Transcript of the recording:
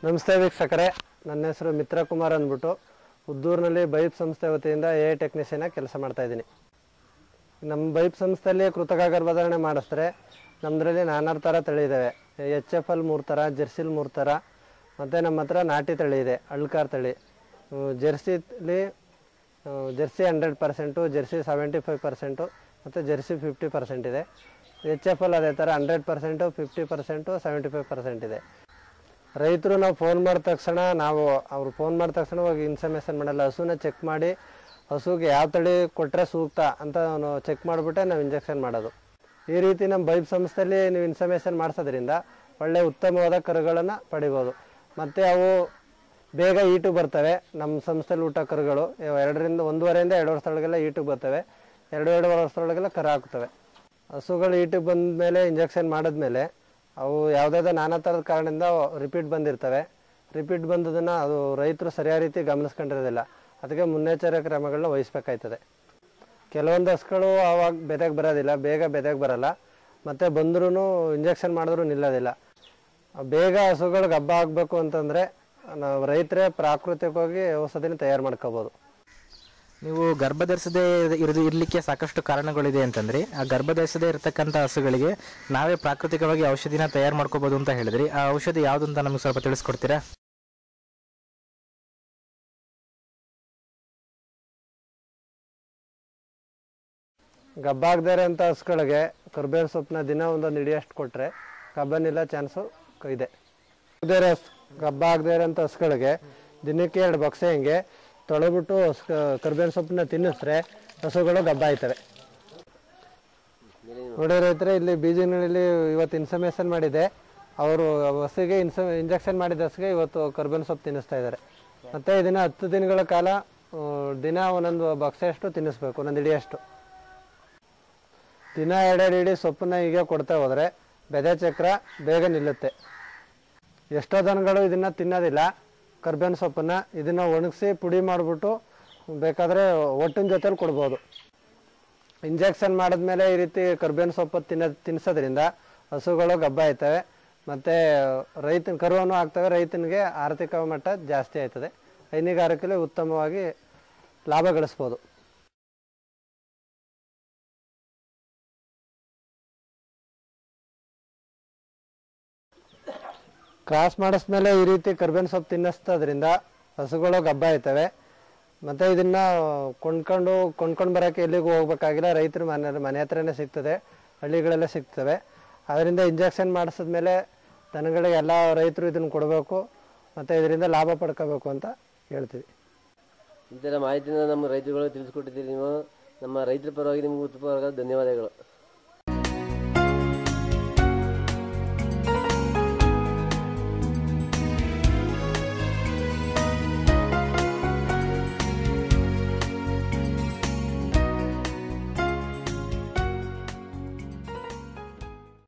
ನಮಸ್ತೆ ವೀಕ್ಷಕರೇ ನನ್ನ ಹೆಸರು ಮಿತ್ರ ಕುಮಾರ್ ಅಂದ್ಬಿಟ್ಟು ಉದ್ದೂರಿನಲ್ಲಿ ಬೈಪ್ ಸಂಸ್ಥೆ ವತಿಯಿಂದ ಎ ಟೆಕ್ನಿಷಿಯನ್ ಕೆಲಸ ಮಾಡ್ತಾ ಇದ್ದೀನಿ ನಮ್ಮ ಬೈಪ್ ಸಂಸ್ಥೆಯಲ್ಲಿ ಕೃತಕ ಗರ್ಭಧಾರಣೆ ಮಾಡಿಸ್ತಾರೆ ನಮ್ಮದ್ರಲ್ಲಿ ನಾನಾರು ಥರ ತಳಿ ಇದ್ದಾವೆ ಎಚ್ ಎಫ್ ಎಲ್ ಮೂರು ಥರ ಜೆರ್ಸಿಲ್ ಮೂರು ಥರ ಮತ್ತು ನಮ್ಮ ಹತ್ರ ನಾಟಿ ತಳಿ ಇದೆ ಅಳ್ಕಾರ್ ತಳಿ ಹ್ಮ್, ಜೆರ್ಸಿಲಿ ಆ, jersey hundred percent jersey seventy five percent ಮತ್ತು ಜೆರ್ಸಿ ಫಿಫ್ಟಿ ಪರ್ಸೆಂಟ್ ಇದೆ ಎಚ್ ಎಫ್ ಎಲ್ ಅದೇ ಥರ hundred percent fifty percent seventy five percent ಇದೆ ರೈತರು ನಾವು ಫೋನ್ ಮಾಡಿದ ತಕ್ಷಣ ನಾವು ಅವ್ರು ಫೋನ್ ಮಾಡಿದ ತಕ್ಷಣ ಹೋಗಿ ಇನ್ಫಾರ್ಮೇಷನ್ ಮಾಡಲ್ಲ ಹಸುನ ಚೆಕ್ ಮಾಡಿ ಹಸುಗೆ ಯಾವ ತಳಿ ಕೊಟ್ಟರೆ ಸೂಕ್ತ ಅಂತ ನಾವು ಚೆಕ್ ಮಾಡಿಬಿಟ್ಟೆ ನಾವು ಇಂಜೆಕ್ಷನ್ ಮಾಡೋದು ಈ ರೀತಿ ನಮ್ಮ ಬೈಬ್ ಸಂಸ್ಥೆಯಲ್ಲಿ ನೀವು ಇನ್ಫಾರ್ಮೇಷನ್ ಮಾಡಿಸೋದ್ರಿಂದ ಒಳ್ಳೆ ಉತ್ತಮವಾದ ಕರುಗಳನ್ನು ಪಡಿಬೋದು ಮತ್ತು ಅವು ಬೇಗ ಈಟು ಬರ್ತವೆ ನಮ್ಮ ಸಂಸ್ಥೆಲಿ ಊಟ ಕರುಗಳು ಇವು ಎರಡರಿಂದ ಒಂದೂವರೆಯಿಂದ ಎರಡು ವರ್ಷದೊಳಗೆಲ್ಲ ಈಟಿಗೆ ಬರ್ತವೆ ಎರಡು ಎರಡೂವರೆ ವರ್ಷದೊಳಗೆಲ್ಲ ಕರು ಹಾಕ್ತವೆ ಹಸುಗಳು ಈಟಿಗೆ ಬಂದ ಮೇಲೆ ಇಂಜೆಕ್ಷನ್ ಮಾಡಿದ್ಮೇಲೆ ಅವು ಯಾವುದಾದ್ರು ನಾನಾ ಥರದ ಕಾರಣದಿಂದ ರಿಪೀಟ್ ಬಂದಿರ್ತವೆ ರಿಪೀಟ್ ಬಂದದನ್ನು ಅದು ರೈತರು ಸರಿಯಾದ ರೀತಿ ಗಮನಿಸ್ಕೊಂಡಿರೋದಿಲ್ಲ ಅದಕ್ಕೆ ಮುನ್ನೆಚ್ಚರಿಕೆ ಕ್ರಮಗಳನ್ನ ವಹಿಸ್ಬೇಕಾಯ್ತದೆ ಕೆಲವೊಂದು ಹಸುಗಳು ಆವಾಗ ಬೆದೆಗೆ ಬರೋದಿಲ್ಲ ಬೇಗ ಬೆದೆಗೆ ಬರಲ್ಲ ಮತ್ತು ಬಂದ್ರೂ ಇಂಜೆಕ್ಷನ್ ಮಾಡಿದ್ರು ನಿಲ್ಲೋದಿಲ್ಲ ಬೇಗ ಹಸುಗಳು ಗಬ್ಬ ಆಗಬೇಕು ಅಂತಂದರೆ ನಾವು ರೈತರೇ ಪ್ರಾಕೃತಿಕವಾಗಿ ಔಷಧಿನ ತಯಾರು ಮಾಡ್ಕೋಬೋದು ನೀವು ಗರ್ಭ ಧರಿಸದೇ ಇರದು ಇರಲಿಕ್ಕೆ ಸಾಕಷ್ಟು ಕಾರಣಗಳಿದೆ ಅಂತಂದ್ರೆ ಆ ಗರ್ಭ ಧರಿಸದೇ ಇರತಕ್ಕಂಥ ಹಸುಗಳಿಗೆ ನಾವೇ ಪ್ರಾಕೃತಿಕವಾಗಿ ಔಷಧಿನ ತಯಾರು ಮಾಡ್ಕೋಬಹುದು ಅಂತ ಹೇಳಿದ್ರಿ ಆ ಔಷಧಿ ಯಾವುದು ಅಂತ ನಮಗೆ ಸ್ವಲ್ಪ ತಿಳಿಸ್ಕೊಡ್ತೀರಾ ಗಬ್ಬ ಆಗದೇ ಇರೋಂಥ ಹಸುಗಳಿಗೆ ಕರ್ಬೇವಿನ ಸೊಪ್ಪನ್ನ ದಿನ ಒಂದೊಂದು ಹಿಡಿಯಷ್ಟು ಕೊಟ್ಟರೆ ಗಬ್ಬ ನಿಲ್ಲ ಚಾನ್ಸು ಇದೆ ಆಗದೇ ಇರೋ ಹಸು ಗಬ್ಬ ಆಗದೇ ಇರೋಂಥ ಹಸುಗಳಿಗೆ ದಿನಕ್ಕೆ ಎರಡು ಬಕ್ಸೆ ಹಿಂಗೆ ತೊಳೆಬಿಟ್ಟು ಹಸು ಕರ್ಬೇವಿನ ಸೊಪ್ಪನ್ನ ತಿನ್ನಿಸ್ರೆ ಹಸುಗಳು ಗಬ್ಬ ಆಯ್ತವೆ ನೋಡಿ ರೈತರೆ ಇಲ್ಲಿ ಬೀಜನಲ್ಲಿ ಇವತ್ತು ಇನ್ಫಾರ್ಮೇಷನ್ ಮಾಡಿದೆ ಅವರು ಹಸುಗೆ ಇನ್ಸ ಇಂಜೆಕ್ಷನ್ ಮಾಡಿದ ಹಸುಗೆ ಇವತ್ತು ಕರ್ಬೇವಿನ ಸೊಪ್ಪು ತಿನ್ನಿಸ್ತಾ ಇದ್ದಾರೆ ಮತ್ತು ಇದನ್ನು ಹತ್ತು ದಿನಗಳ ಕಾಲ ಆ, ದಿನ ಒಂದೊಂದು ಬಕ್ಸೆಯಷ್ಟು ತಿನ್ನಿಸ್ಬೇಕು ಒಂದೊಂದು ಹಿಡಿಯಷ್ಟು ದಿನ ಎರಡೆರಡು ಹಿಡಿ ಸೊಪ್ಪನ್ನ ಹೀಗೆ ಕೊಡ್ತಾ ಹೋದರೆ ಬೆದೆ ಚಕ್ರ ಬೇಗ ನಿಲ್ಲುತ್ತೆ ಎಷ್ಟೋ ದನಗಳು ಇದನ್ನು ತಿನ್ನೋದಿಲ್ಲ ಕರ್ಬೇವಿನ ಸೊಪ್ಪನ್ನ ಇದನ್ನು ಒಣಗಿಸಿ ಪುಡಿ ಮಾಡಿಬಿಟ್ಟು ಬೇಕಾದರೆ ಒಟ್ಟಿನ ಜೊತೆಲಿ ಕೊಡ್ಬೋದು ಇಂಜೆಕ್ಷನ್ ಮಾಡಿದ್ಮೇಲೆ ಈ ರೀತಿ ಕರ್ಬೇವಿನ ಸೊಪ್ಪು ತಿನ್ನ ತಿನ್ನಿಸೋದ್ರಿಂದ ಹಸುಗಳು ಗಬ್ಬ ಆಯ್ತವೆ ಮತ್ತು ರೈತನ ಕರುವನ್ನು ಆಗ್ತವೆ ರೈತನಿಗೆ ಆರ್ಥಿಕ ಮಟ್ಟ ಜಾಸ್ತಿ ಆಯ್ತದೆ ಹೈನುಗಾರಿಕೆಯಲ್ಲಿ ಉತ್ತಮವಾಗಿ ಲಾಭ ಗಳಿಸ್ಬೋದು ಕ್ರಾಸ್ ಮಾಡಿಸ್ಮೇಲೆ ಈ ರೀತಿ ಕರ್ಬೇವಿನ ಸೊಪ್ಪು ತಿನ್ನಿಸ್ತದ್ರಿಂದ ಹಸುಗಳು ಗಬ್ಬ ಆಯ್ತವೆ ಮತ್ತು ಇದನ್ನು ಕೊಂಡ್ಕೊಂಡು ಕೊಂಡ್ಕೊಂಡು ಬರೋಕ್ಕೆ ಎಲ್ಲಿಗೂ ಹೋಗ್ಬೇಕಾಗಿಲ್ಲ ರೈತರ ಮನೆ ಮನೆ ಹತ್ರನೇ ಸಿಗ್ತದೆ ಹಳ್ಳಿಗಳಲ್ಲೇ ಸಿಗ್ತವೆ ಅದರಿಂದ ಇಂಜೆಕ್ಷನ್ ಮಾಡಿಸಿದ್ಮೇಲೆ ದನಗಳಿಗೆ ಎಲ್ಲ ರೈತರು ಇದನ್ನು ಕೊಡಬೇಕು ಮತ್ತು ಇದರಿಂದ ಲಾಭ ಪಡ್ಕೋಬೇಕು ಅಂತ ಹೇಳ್ತೀವಿ ಈ ಥರ ಮಾಹಿತಿನ ನಮ್ಮ ರೈತರುಗಳು ತಿಳಿಸ್ಕೊಟ್ಟಿದ್ದೀರಿ ನೀವು ನಮ್ಮ ರೈತರ ಪರವಾಗಿ ನಿಮ್ಗೆ ಉತ್ಪೂರ್ವಕ ಧನ್ಯವಾದಗಳು